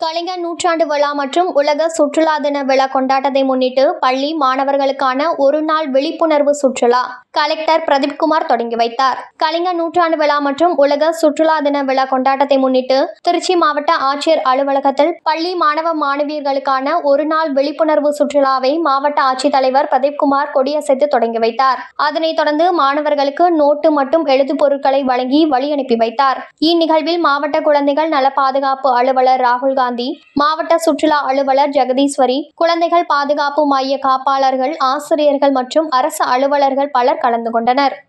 கலைஞர் நூற்றாண்டு விழா மற்றும் உலக சுற்றுலா தின விழா கொண்டாட்டத்தை முன்னிட்டு பள்ளி மாணவர்களுக்கான ஒரு நாள் விழிப்புணர்வு சுற்றுலா கலெக்டர் பிரதீப்குமார் தொடங்கி வைத்தார் கலைஞர் நூற்றாண்டு விழா மற்றும் உலக சுற்றுலா தின விழா கொண்டாட்டத்தை முன்னிட்டு திருச்சி மாவட்ட ஆட்சியர் அலுவலகத்தில் பள்ளி மாணவ மாணவியர்களுக்கான ஒரு நாள் விழிப்புணர்வு சுற்றுலாவை மாவட்ட ஆட்சித்தலைவர் பிரதீப்குமார் கொடியசைத்து தொடங்கி வைத்தார் அதனைத் தொடர்ந்து மாணவர்களுக்கு நோட்டு மற்றும் எழுது பொருட்களை வழங்கி வழி அனுப்பி வைத்தார் இந்நிகழ்வில் மாவட்ட குழந்தைகள் நல பாதுகாப்பு அலுவலர் ராகுல் காந்தி மாவட்ட சுற்றுலா அலுவலர் ஜெகதீஸ்வரி குழந்தைகள் பாதுகாப்பு மைய காப்பாளர்கள் ஆசிரியர்கள் மற்றும் அரசு அலுவலர்கள் பலர் கலந்து கொண்டனர்